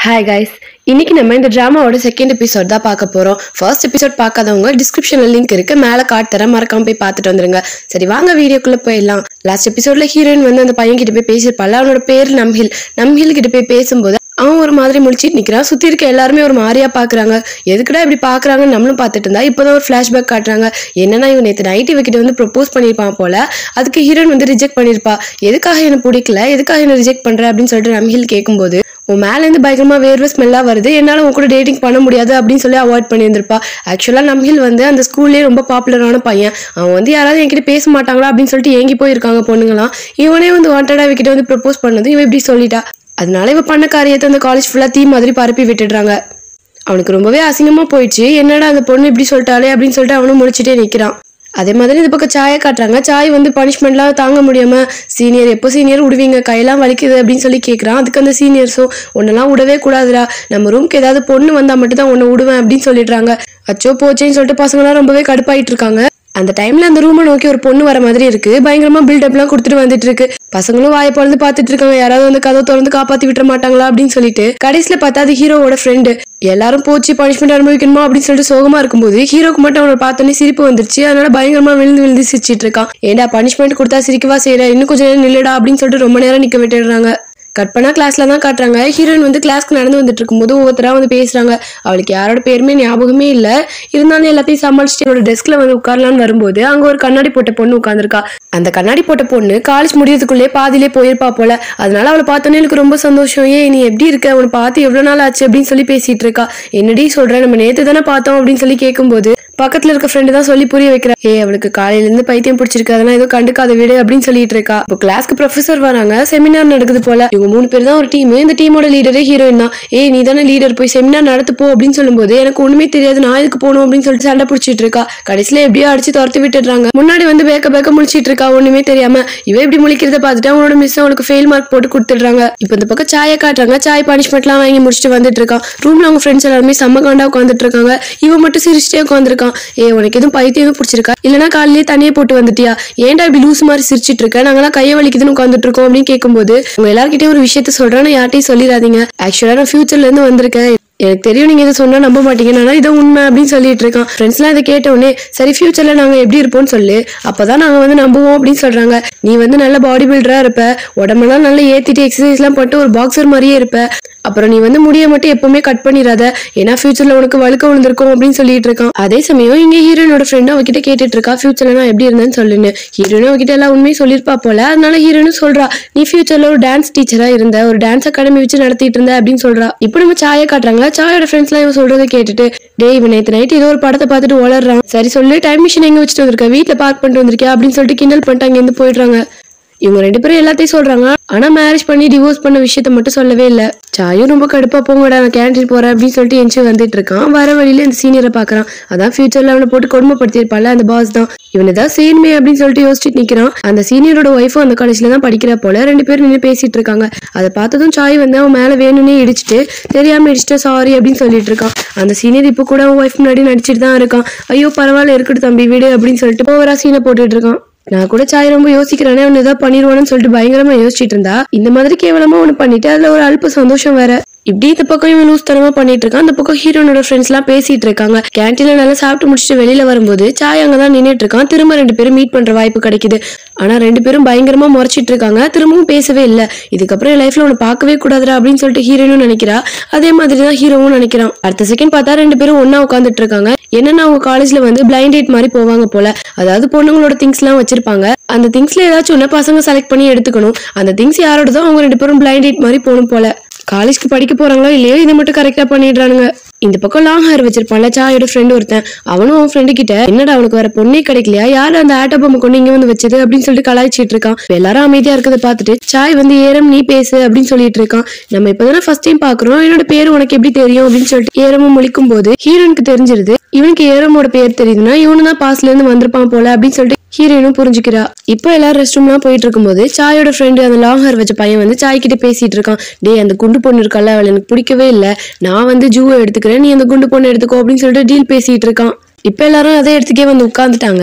hi guys இன்னைக்கு நம்ம இந்த டிராமாவோட செகண்ட் எபிசோட் தான் பார்க்க போறோம் ஃபர்ஸ்ட் எபிசோட் பார்க்காதவங்க டிஸ்கிரிப்ஷன்ல லிங்க் இருக்கு மேல காட்டுறேன் மறக்காம போய் பார்த்துட்டு வந்துருங்க சரி வாங்க வீடியோக்குள்ள போயிடலாம் லாஸ்ட் எபிசோட்ல ஹீரோயின் வந்து அந்த பையன் கிட்ட போய் பேசியிருப்பாள் அவனோட பேர் நம்ஹில் நம்ஹில் கிட்ட போய் பேசும்போது அவன் ஒரு மாதிரி முடிச்சிட்டு நிக்கிறான் சுத்தி இருக்க எல்லாருமே ஒரு மாதிரியா பாக்குறாங்க எதுக்குடா இப்படி பாக்குறாங்கன்னு நம்மளும் பார்த்துட்டு இருந்தா இப்போதான் ஒரு ஃபிளாஷ்பேக் காட்டுறாங்க என்னன்னா இவன் நேற்று நைட் இவகிட்ட வந்து ப்ரொபோஸ் பண்ணியிருப்பான் போல அதுக்கு ஹீரோயின் வந்து ரிஜெக்ட் பண்ணியிருப்பா எதுக்காக எனக்கு பிடிக்கல எதுக்காக என்ன ரிஜெக்ட் பண்ற அப்படின்னு சொல்லிட்டு நம்ஹில் கேட்கும்போது உன் மேலேருந்து பயங்கரமா வேர்வை ஸ்மெல்லா வருது என்னால உன் கூட டேட்டிங் பண்ண முடியாது அப்படின்னு சொல்லி அவாய்ட் பண்ணியிருந்திருப்பா ஆக்சுவலா நம்ஹில் வந்து அந்த ஸ்கூல்லேயே ரொம்ப பாப்புலரான பையன் அவன் வந்து யாராவது என்கிட்ட பேச மாட்டாங்களா அப்படின்னு சொல்லிட்டு ஏங்கி போயிருக்காங்க பொண்ணுங்களாம் இவனே வந்து வாண்டடா இவகிட்ட வந்து ப்ரப்போஸ் பண்ணது இவன் இப்படி சொல்லிட்டா அதனால இவ பண்ண காரியத்தை அந்த காலேஜ் ஃபுல்லா தீ மாதிரி பரப்பி விட்டுடுறாங்க அவனுக்கு ரொம்பவே அசிங்கமா போயிடுச்சு என்னடா அந்த பொண்ணு இப்படி சொல்லிட்டாலே அப்படின்னு சொல்லிட்டு அவனும் முடிச்சுட்டே நிக்கிறான் அதே மாதிரி இந்த பக்கம் சாயை காட்டுறாங்க சாய் வந்து பனிஷ்மெண்ட்லாம் தாங்க முடியாம சீனியர் எப்போ சீனியர் விடுவீங்க கையெல்லாம் வலிக்குது அப்படின்னு சொல்லி கேட்குறான் அதுக்கு அந்த சீனியர்ஸும் உன்னெல்லாம் விடவே கூடாதுடா நம்ம ரூம்க்கு ஏதாவது பொண்ணு வந்தா மட்டும் தான் உன்னை விடுவேன் அப்படின்னு சொல்லிடுறாங்க அச்சோ போச்சேன்னு சொல்லிட்டு பசங்களாம் ரொம்பவே கடுப்பாயிட்டு இருக்காங்க அந்த டைம்ல அந்த ரூமை நோக்கி ஒரு பொண்ணு வர மாதிரி இருக்கு பயங்கரமா பில்டப்லாம் கொடுத்துட்டு வந்துட்டு இருக்கு பசங்களும் வாயை பொழுது பார்த்துட்டு இருக்காங்க யாராவது வந்து கதவை திறந்து காப்பாத்தி விட்டுற மாட்டாங்களா அப்படின்னு சொல்லிட்டு கடைசியில பார்த்தா அது ஹீரோவோட ஃப்ரெண்டு எல்லாரும் போச்சு பனிஷ்மெண்ட் அனுபவிக்கணுமா அப்படின்னு சொல்லிட்டு சோகமா இருக்கும்போது ஹீரோக்கு மட்டும் அவனை பார்த்தோன்னே சிரிப்பு வந்துருச்சு அதனால பயங்கரமா விழுந்து விழுந்து சிரிச்சிட்டு இருக்கான் ஏன்டா பனிஷ்மெண்ட் கொடுத்தா சிரிக்கவா செய்யற இன்னும் கொஞ்சம் நேரம் நில்லுடா அப்படின்னு சொல்லிட்டு ரொம்ப நேரம் நிக்க விட்டுடுறாங்க கட் பண்ணா கிளாஸ்ல தான் காட்டுறாங்க ஹீரோயின் வந்து கிளாஸ்க்கு நடந்து வந்துட்டு இருக்கும்போது ஒவ்வொருத்தரா வந்து பேசுறாங்க அவளுக்கு யாரோட பேருமே ஞாபகமே இல்ல இருந்தாலும் எல்லாத்தையும் சமாளிச்சுட்டு என்னோட டெஸ்க்ல வந்து உட்காரலான்னு வரும்போது அங்க ஒரு கண்ணாடி போட்ட பொண்ணு உட்காந்துருக்கா அந்த கண்ணாடி போட்ட பொண்ணு காலேஜ் முடியறதுக்குள்ளே பாதியிலே போயிருப்பா போல அதனால அவளை பார்த்தோன்னே எனக்கு ரொம்ப சந்தோஷம் ஏன் நீ எப்படி இருக்க அவனை பார்த்து எவ்வளவு நாள் ஆச்சு அப்படின்னு சொல்லி பேசிட்டு இருக்கா என்னடி சொல்ற நம்ம நேத்து தானே பார்த்தோம் அப்படின்னு சொல்லி கேட்கும்போது பக்கத்துல இருக்க ஃப்ரெண்டு தான் சொல்லி புரிய வைக்கிறா ஏ அவளுக்கு காலையில இருந்து பைத்தியம் பிடிச்சிருக்கு அதெல்லாம் ஏதோ கண்டுக்காத வீடு அப்படின்னு சொல்லிட்டு இருக்கா இப்போ கிளாஸ்க்கு ப்ரொஃபசர் வராங்க செமினார் நடக்குது போல இவங்க மூணு பேர் தான் ஒரு டீம் இந்த டீமோட லீடரே ஹீரோயின் தான் ஏய் நீ தானே லீடர் போய் செமினார் நடத்து போ அப்படின்னு சொல்லும்போது எனக்கு ஒண்ணுமே தெரியாது நான் எதுக்கு போகணும் அப்படின்னு சொல்லிட்டு சண்டை பிடிச்சிட்டு இருக்கா கடைசியில எப்படியோ அடிச்சு துரத்து விட்டுடுறாங்க முன்னாடி வந்து பேக்க பேக்க முழிச்சிட்டு இருக்கா ஒண்ணுமே தெரியாம இவ இப்படி முழிக்கிறத பார்த்துட்டு அவனோட மிஸ் அவனுக்கு ஃபெயில் மார்க் போட்டு கொடுத்துடுறாங்க இப்போ இந்த பக்கம் சாயை காட்டுறாங்க சாய் பனிஷ்மெண்ட்லாம் வாங்கி முடிச்சுட்டு வந்துட்டு இருக்கான் ரூம்ல அவங்க ஃப்ரெண்ட்ஸ் எல்லாருமே செம்ம காண்டா உட்காந்துட்டு இருக்காங்க இவன் மட்டும் சிரிச்சிட்டே உட்காந்துருக்கான் ஏ உனக்கு எதுவும் பைத்தியம் எதுவும் பிடிச்சிருக்கா இல்லனா காலையிலேயே தண்ணியே போட்டு வந்துட்டியா ஏன்டா இப்படி லூஸ் மாதிரி சிரிச்சிட்டு இருக்க நாங்களாம் கையை வலிக்குதுன்னு உட்காந்துட்டு இருக்கோம் அப்படின்னு கேட்கும்போது உங்க எல்லார்கிட்டயும் ஒரு விஷயத்த சொல்றேன் நான் யார்ட்டையும் சொல்லிடாதீங்க ஆக்சுவலா நான் ஃபியூச்சர்ல இருந்து வந்திருக்கேன் எனக்கு தெரியும் நீங்க இதை சொன்னா நம்ப மாட்டீங்க நான் இதை உண்மை அப்படின்னு சொல்லிட்டு இருக்கான் ஃப்ரெண்ட்ஸ்லாம் இதை கேட்ட உடனே சரி ஃபியூச்சர்ல நாங்க எப்படி இருப்போம்னு சொல்லு அப்பதான் நாங்க வந்து நம்புவோம் அப்படின்னு சொல்றாங்க நீ வந்து நல்ல பாடி பில்டரா இருப்ப உடம்பெல்லாம் நல்லா ஏத்திட்டு எக்ஸசைஸ் எல்லாம் பண்ணிட்டு ஒரு பாக்ஸர் மாதிரியே இருப்ப அப்புறம் நீ வந்து முடிய மட்டும் எப்பவுமே கட் பண்ணிடாத ஏன்னா ஃபியூச்சர்ல உனக்கு வழுக்க விழுந்திருக்கும் அப்படின்னு சொல்லிட்டு இருக்கான் அதே சமயம் இங்க ஹீரோயினோட ஃப்ரெண்ட் அவகிட்ட கேட்டுட்டு இருக்கா ஃபியூச்சர்ல நான் எப்படி இருந்தேன்னு சொல்லுன்னு ஹீரோயினும் அவகிட்ட எல்லா உண்மையும் சொல்லியிருப்பா போல அதனால ஹீரோயினும் சொல்றா நீ ஃபியூச்சர்ல ஒரு டான்ஸ் டீச்சரா இருந்த ஒரு டான்ஸ் அகாடமி வச்சு நடத்திட்டு இருந்த அப்படின்னு சொல்றா இப்போ நம்ம சாயை காட்டுறாங்க சாயோட ஃப்ரெண்ட்ஸ் எல்லாம் இவன் சொல்றதை கேட்டுட்டு டேய் இவன் நேற்று நைட் ஏதோ ஒரு படத்தை பார்த்துட்டு வளர்றான் சரி சொல்லு டைம் மிஷின் எங்க வச்சுட்டு வந்திருக்க வீட்டுல பார்க் பண்ணிட்டு வந்திருக்கியா அப்படின்னு சொல்லிட்டு கிண்டல் பண்ணிட்டு அங்க இருந்து போயிடுறாங்க இவங்க ரெண்டு பேரும் எல்லாத்தையும் சொல்றாங்க ஆனா மேரேஜ் பண்ணி டிவோர்ஸ் பண்ண விஷயத்த மட்டும் சொல்லவே இல்ல சாயும் ரொம்ப கடுப்பா போங்கடா நான் கேன்டீன் போறேன் அப்படின்னு சொல்லிட்டு எஞ்சி வந்துட்டு இருக்கான் வர வழியில இந்த சீனியரை பாக்குறான் அதான் ஃபியூச்சர்ல அவனை போட்டு கொடுமைப்படுத்திருப்பால அந்த பாஸ் தான் இவன் ஏதாவது செய்யணுமே அப்படின்னு சொல்லிட்டு யோசிச்சுட்டு நிக்கிறான் அந்த சீனியரோட ஒய்ஃபும் அந்த காலேஜ்ல தான் படிக்கிறா போல ரெண்டு பேரும் நின்று பேசிட்டு இருக்காங்க அதை பார்த்ததும் சாய் வந்து அவன் மேல வேணும்னே இடிச்சிட்டு தெரியாம இடிச்சிட்டு சாரி அப்படின்னு சொல்லிட்டு இருக்கான் அந்த சீனியர் இப்போ கூட அவன் ஒய்ஃப் முன்னாடி நடிச்சிட்டு தான் இருக்கான் ஐயோ பரவாயில்ல இருக்கட்டும் தம்பி வீடு அப்படின்னு சொல்லிட்டு ஓவரா சீனை போட்டுட்டு இருக்கான் நான் கூட சாய் ரொம்ப யோசிக்கிறேனே அவன் ஏதாவது பண்ணிடுவான்னு சொல்லிட்டு பயங்கரமா யோசிச்சுட்டு இருந்தா இந்த மாதிரி கேவலமா ஒண்ணு பண்ணிட்டு அதுல ஒரு அல்ப சந்தோஷம் வேற இப்படி இந்த பக்கம் இவன் லூஸ் தனமா பண்ணிட்டு இருக்கான் அந்த பக்கம் ஹீரோனோட ஃப்ரெண்ட்ஸ் எல்லாம் பேசிட்டு இருக்காங்க கேன்டீன்ல நல்லா சாப்பிட்டு முடிச்சுட்டு வெளியில வரும்போது சாய் அங்கதான் நின்னுட்டு இருக்கான் திரும்ப ரெண்டு பேரும் மீட் பண்ற வாய்ப்பு கிடைக்குது ஆனா ரெண்டு பேரும் பயங்கரமா முறைச்சிட்டு இருக்காங்க திரும்பவும் பேசவே இல்ல இதுக்கப்புறம் என் லைஃப்ல உன்னை பார்க்கவே கூடாதுடா அப்படின்னு சொல்லிட்டு ஹீரோனும் நினைக்கிறா அதே மாதிரி தான் ஹீரோவும் நினைக்கிறான் அடுத்த செகண்ட் பார்த்தா ரெண்டு பேரும் ஒண்ணா உட்காந்துட்டு இருக்காங்க என்னன்னா அவங்க காலேஜ்ல வந்து பிளைண்ட் டேட் மாதிரி போவாங்க போல அதாவது பொண்ணுங்களோட திங்ஸ் எல்லாம் வச்சிருப்பாங்க அந்த திங்ஸ்ல ஏதாச்சும் ஒண்ணு பசங்க செலக்ட் பண்ணி எடுத்துக்கணும் அந்த திங்ஸ் யாரோடதோ அவங்க ரெண்டு பேரும் பிளைண்ட் டேட் மாதிரி போகணும் போல காலேஜ்க்கு படிக்க போறாங்களோ இல்லையோ இதை மட்டும் கரெக்டா பண்ணிடுறானுங்க இந்த பக்கம் லாங் ஹேர் வச்சிருப்பான்ல சாயோட ஃப்ரெண்ட் ஒருத்தன் அவனும் அவன் ஃப்ரெண்டு கிட்ட என்னடா அவனுக்கு வேற பொண்ணே கிடைக்கலையா யாரு அந்த ஆட்டோ பொம்மை கொண்டு இங்க வந்து வச்சது அப்படின்னு சொல்லிட்டு கலாய்ச்சிட்டு இருக்கான் இப்ப எல்லாரும் அமைதியா இருக்கதை பார்த்துட்டு சாய் வந்து ஏறம் நீ பேசு அப்படின்னு சொல்லிட்டு இருக்கான் நம்ம இப்பதானே ஃபர்ஸ்ட் டைம் பாக்குறோம் என்னோட பேரு உனக்கு எப்படி தெரியும் அப்படின்னு சொல்லிட்டு ஏரமும் முழிக்கும் போது ஹீரோனுக்கு தெரிஞ்சிருது இவனுக்கு ஏரமோட பேர் தெரியுதுன்னா இவனு தான் பாஸ்ல இருந்து வந்திருப்பான் போல அப்படின்னு சொல்லிட்டு ஹீரோயினும் புரிஞ்சுக்கிறா இப்போ எல்லாரும் ரெஸ்ட் ரூம்லாம் போயிட்டு இருக்கும்போது சாயோட ஃப்ரெண்டு அந்த லாங் ஹேர் வச்ச பையன் வந்து சாய் கிட்ட பேசிட்டு இருக்கான் டேய் அந்த குண்டு பொண்ணு இருக்கல அவளை எனக்கு பிடிக்கவே இல்லை நான் வந்து ஜூவை எடுத்துக்கிறேன் நீ அந்த குண்டு பொண்ணு எடுத்துக்கோ அப்படின்னு சொல்லிட்டு டீல் பேசிட்டு இருக்கான் இப்போ எல்லாரும் அதே இடத்துக்கே வந்து உட்காந்துட்டாங்க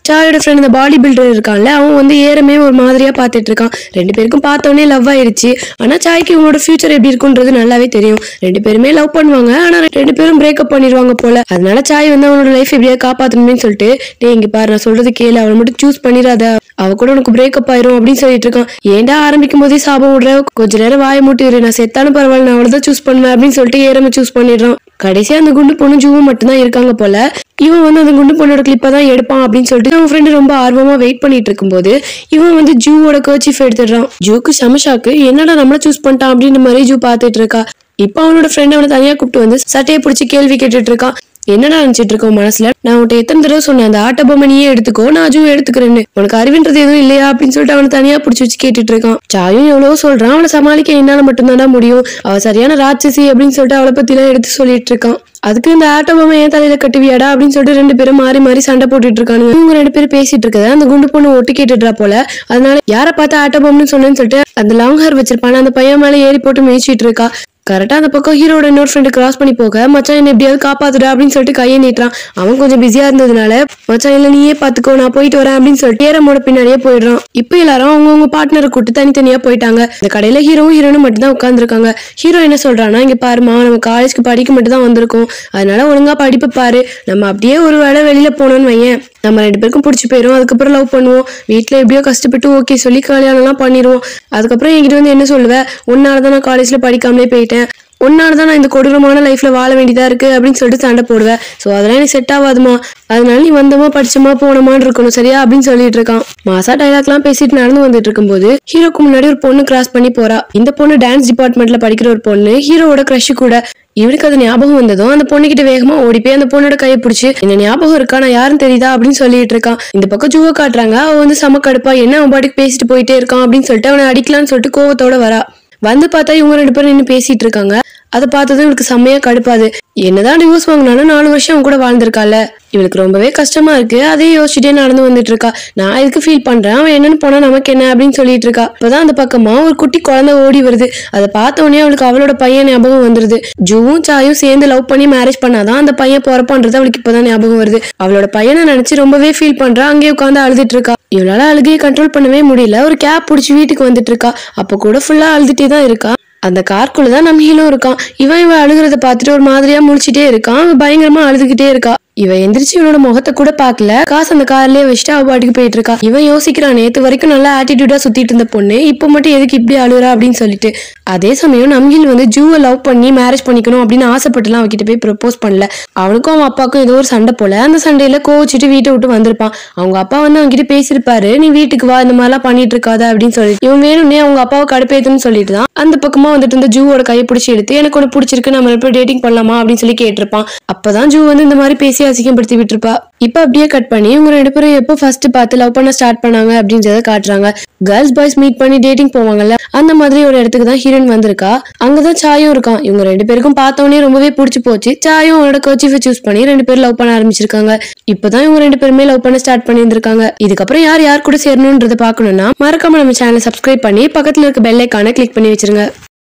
சாயோட ஃப்ரெண்ட் இந்த பாடி பில்டர் இருக்கான்ல அவன் வந்து ஏறமே ஒரு மாதிரியா பார்த்துட்டு இருக்கான் ரெண்டு பேருக்கும் பார்த்தோன்னே லவ் ஆயிடுச்சு ஆனா சாய்க்கு இவங்களோட ஃபியூச்சர் எப்படி இருக்குன்றது நல்லாவே தெரியும் ரெண்டு பேருமே லவ் பண்ணுவாங்க ஆனா ரெண்டு பேரும் பிரேக்கப் பண்ணிடுவாங்க போல அதனால சாய் வந்து அவனோட லைஃப் எப்படியா காப்பாத்தணுமே சொல்லிட்டு டேய் இங்க பாரு நான் சொல்றது கேளு அவளை மட்டும் சூஸ் பண்ணிடாத அவ கூட உனக்கு பிரேக்கப் ஆயிரும் அப்படின்னு சொல்லிட்டு இருக்கான் ஏன்டா ஆரம்பிக்கும் போதே சாபம் விடுற கொஞ்ச நேரம் வாய மூட்டி இரு நான் செத்தாலும் பரவாயில்ல நான் அவளை தான் சூஸ் பண்ணுவேன் அப்படின்னு சொல்லிட்டு ஏறம சூஸ் பண்ணிடுறான் கடைசியா அந்த குண்டு பொண்ணு ஜூவும் மட்டும்தான் இருக்காங்க போல இவன் வந்து அந்த குண்டு பொண்ணோட கிளிப்பை தான் எடுப்பான் அப்படின்னு சொல்லிட்டு அவன் ஃப்ரெண்டு ரொம்ப ஆர்வமா வெயிட் பண்ணிட்டு இருக்கும்போது இவன் வந்து ஜூவோட கர்ச்சீஃப் எடுத்துடுறான் ஜூக்கு சமஷாக்கு என்னடா நம்மள சூஸ் பண்ணிட்டான் அப்படின்ற மாதிரி ஜூ பார்த்துட்டு இருக்கா இப்போ அவனோட ஃப்ரெண்ட் அவனை தனியா கூப்பிட்டு வந்து சட்டையை பிடிச்சி கேள்வி கேட்டுட்டு இருக்கான் என்னடா நினைச்சிட்டு இருக்கோம் மனசுல நான் உன்ட்ட எத்தனை தடவை சொன்னேன் அந்த ஆட்ட பொம்மை நீயே எடுத்துக்கோ நான் அஜுவும் எடுத்துக்கிறேன்னு உனக்கு அறிவுன்றது எதுவும் இல்லையா அப்படின்னு சொல்லிட்டு அவனை தனியா பிடிச்சி வச்சு கேட்டுட்டு இருக்கான் சாயும் எவ்வளவோ சொல்றான் அவளை சமாளிக்க என்னால மட்டும்தான்டா முடியும் அவ சரியான ராட்சசி அப்படின்னு சொல்லிட்டு அவளை பத்தி எல்லாம் எடுத்து சொல்லிட்டு இருக்கான் அதுக்கு இந்த ஆட்ட பொம்மை ஏன் தலையில கட்டுவியாடா அப்படின்னு சொல்லிட்டு ரெண்டு பேரும் மாறி மாறி சண்டை போட்டுட்டு இருக்கானுங்க இவங்க ரெண்டு பேரும் பேசிட்டு இருக்கத அந்த குண்டு பொண்ணு ஒட்டு கேட்டுடுறா போல அதனால யாரை பார்த்து ஆட்ட பொம்மைன்னு சொன்னேன்னு சொல்லிட்டு அந்த லாங் ஹேர் வச்சிருப்பான அந்த பையன் மேல ஏறி போட்டு மேய்ச்சிட்டு இருக்கா கரெக்டா அந்த பக்கம் ஹீரோட இன்னொரு ஃப்ரெண்டு கிராஸ் பண்ணி போக மச்சான் என்ன எப்படியாவது காப்பாத்துடா அப்படின்னு சொல்லிட்டு கையை நீட்டுறான் அவன் கொஞ்சம் பிஸியா இருந்ததுனால மச்சான் இல்ல நீயே பாத்துக்கோ நான் போயிட்டு வரேன் அப்படின்னு சொல்லிட்டு ஏரமோட பின்னாடியே போயிடுறான் இப்போ எல்லாரும் அவங்கவுங்க பார்ட்னரை கூட்டு தனித்தனியா போயிட்டாங்க இந்த கடையில ஹீரோவும் ஹீரோனும் மட்டும் தான் உட்காந்துருக்காங்க ஹீரோ என்ன சொல்றான்னா இங்க பாருமா நம்ம காலேஜ்க்கு படிக்க மட்டும் தான் வந்திருக்கோம் அதனால ஒழுங்கா படிப்பு பாரு நம்ம அப்படியே ஒரு வேளை வெளியில போனோம்னு வையேன் நம்ம ரெண்டு பேருக்கும் பிடிச்சி போயிடும் அதுக்கப்புறம் லவ் பண்ணுவோம் வீட்டில் எப்படியோ கஷ்டப்பட்டு ஓகே சொல்லி கல்யாணம்லாம் பண்ணிடுவோம் அதுக்கப்புறம் என்கிட்ட வந்து என்ன சொல்லுவேன் உன்னால தான் நான் காலேஜில் படிக்காமலே போயிட்டேன் உன்னால தான் நான் இந்த கொடூரமான லைஃப்ல வாழ வேண்டியதா இருக்கு அப்படின்னு சொல்லிட்டு சண்டை போடுவேன் ஸோ அதெல்லாம் எனக்கு செட் ஆகாதுமா அதனால நீ வந்தமா படிச்சமா போனமான்னு இருக்கணும் சரியா அப்படின்னு சொல்லிட்டு இருக்கான் மாசா டைலாக்லாம் பேசிட்டு நடந்து வந்துட்டு இருக்கும்போது ஹீரோக்கு முன்னாடி ஒரு பொண்ணு கிராஸ் பண்ணி போறா இந்த பொண்ணு டான்ஸ் டிபார்ட்மெண்ட்ல படிக்கிற ஒரு பொண்ணு ஹீரோவோட க்ரஷ் கூட இவனுக்கு அது ஞாபகம் வந்ததும் அந்த பொண்ணுகிட்ட வேகமா ஓடி போய் அந்த பொண்ணோட கையை பிடிச்சி என்ன ஞாபகம் இருக்கா நான் யாரும் தெரியுதா அப்படின்னு சொல்லிட்டு இருக்கான் இந்த பக்கம் ஜூவை காட்டுறாங்க அவ வந்து செம கடுப்பா என்ன அவன் பாட்டுக்கு பேசிட்டு போயிட்டே இருக்கான் அப்படின்னு சொல்லிட்டு அவனை அடிக்கலாம்னு சொல்லிட்டு கோவத்தோட வரா வந்து பார்த்தா இவங்க ரெண்டு பேரும் நின்று பேசிட்டு இருக்காங்க அதை பார்த்ததும் இவளுக்கு செம்மையா கடுப்பாது என்னதான் டிவோர்ஸ் வாங்கினாலும் நாலு வருஷம் அவன் கூட வாழ்ந்திருக்கால இவளுக்கு ரொம்பவே கஷ்டமா இருக்கு அதே யோசிச்சுட்டே நடந்து வந்துட்டு இருக்கா நான் இதுக்கு ஃபீல் பண்றேன் அவன் என்னன்னு போனா நமக்கு என்ன அப்படின்னு சொல்லிட்டு இருக்கா இப்பதான் அந்த பக்கமா ஒரு குட்டி குழந்தை ஓடி வருது அதை பார்த்த உடனே அவளுக்கு அவளோட பையன் ஞாபகம் வந்துருது ஜூவும் சாயும் சேர்ந்து லவ் பண்ணி மேரேஜ் பண்ணாதான் அந்த பையன் பிறப்பான்றது அவளுக்கு இப்பதான் ஞாபகம் வருது அவளோட பையனை நினைச்சு ரொம்பவே ஃபீல் பண்றா அங்கேயே உட்காந்து அழுதுட்டு இருக்கா இவளால அழுகையை கண்ட்ரோல் பண்ணவே முடியல ஒரு கேப் பிடிச்சி வீட்டுக்கு வந்துட்டு இருக்கா அப்ப கூட ஃபுல்லா அழுதுட்டே தான் இருக்கா அந்த கார்க்குள்ள தான் நம்ம ஹீரோ இருக்கான் இவன் இவன் அழுகிறத பார்த்துட்டு ஒரு மாதிரியா முழிச்சிட்டே இருக்கான் அவன் பயங்கரமா அழுதுகிட்டே இருக்கா இவ எந்திரிச்சு இவனோட முகத்தை கூட பார்க்கல காசு அந்த கார்லயே வச்சுட்டு அவ பாட்டுக்கு போயிட்டு இருக்கா இவன் யோசிக்கிறான் நேத்து வரைக்கும் நல்லா ஆட்டிடியூடா சுத்திட்டு இருந்த பொண்ணு இப்போ மட்டும் எதுக்கு இப்படி அழுறா அப்படின்னு சொல்லிட்டு அதே சமயம் நம்கில் வந்து ஜூவை லவ் பண்ணி மேரேஜ் பண்ணிக்கணும் அப்படின்னு ஆசைப்பட்டுலாம் அவகிட்ட போய் ப்ரப்போஸ் பண்ணல அவனுக்கும் அவன் அப்பாவுக்கும் ஏதோ ஒரு சண்டை போல அந்த சண்டையில கோவிச்சுட்டு வீட்டை விட்டு வந்திருப்பான் அவங்க அப்பா வந்து அவன்கிட்ட பேசியிருப்பாரு நீ வீட்டுக்கு வா இந்த மாதிரிலாம் பண்ணிட்டு இருக்காத அப்படின்னு சொல்லிட்டு இவன் வேணும்னே அவங்க அப்பாவை கடுப்பேத்துன்னு சொல்லிட்டு தான் அந்த பக்கமா வந்துட்டு இந்த ஜூவோட கையை பிடிச்சி எடுத்து எனக்கு ஒன்று பிடிச்சிருக்கு நம்ம இப்போ டேட்டிங் பண்ணலாமா அப்படின்னு சொல்லி கேட்டிருப்பான் அப்பதான் ஜூ வந்து இந்த மாதிரி பேசி அசிங்கப்படுத்தி விட்டுருப்பா இப்போ அப்படியே கட் பண்ணி இவங்க ரெண்டு பேரும் எப்போ ஃபர்ஸ்ட் பார்த்து லவ் பண்ண ஸ்டார்ட் பண்ணாங்க அப்படின்றத காட்டுறாங்க கேர்ள்ஸ் பாய்ஸ் மீட் பண்ணி டேட்டிங் போவாங்கல்ல அந்த மாதிரி ஒரு இடத்துக்கு தான் ஹீரோயின் வந்திருக்கா அங்கதான் சாயும் இருக்கான் இவங்க ரெண்டு பேருக்கும் பார்த்தோன்னே ரொம்பவே பிடிச்சி போச்சு சாயும் அவனோட கோச்சிஃபை சூஸ் பண்ணி ரெண்டு பேரும் லவ் பண்ண ஆரம்பிச்சிருக்காங்க இப்பதான் இவங்க ரெண்டு பேருமே லவ் பண்ண ஸ்டார்ட் பண்ணியிருந்திருக்காங்க இதுக்கப்புறம் யார் யார் கூட சேரணுன்றத பார்க்கணும்னா மறக்காம நம்ம சேனலை சப்ஸ்கிரைப் பண்ணி பக்கத்துல இருக்க பெல் ஐக்கானை கிளிக் பண்ணி வச்சிருங்க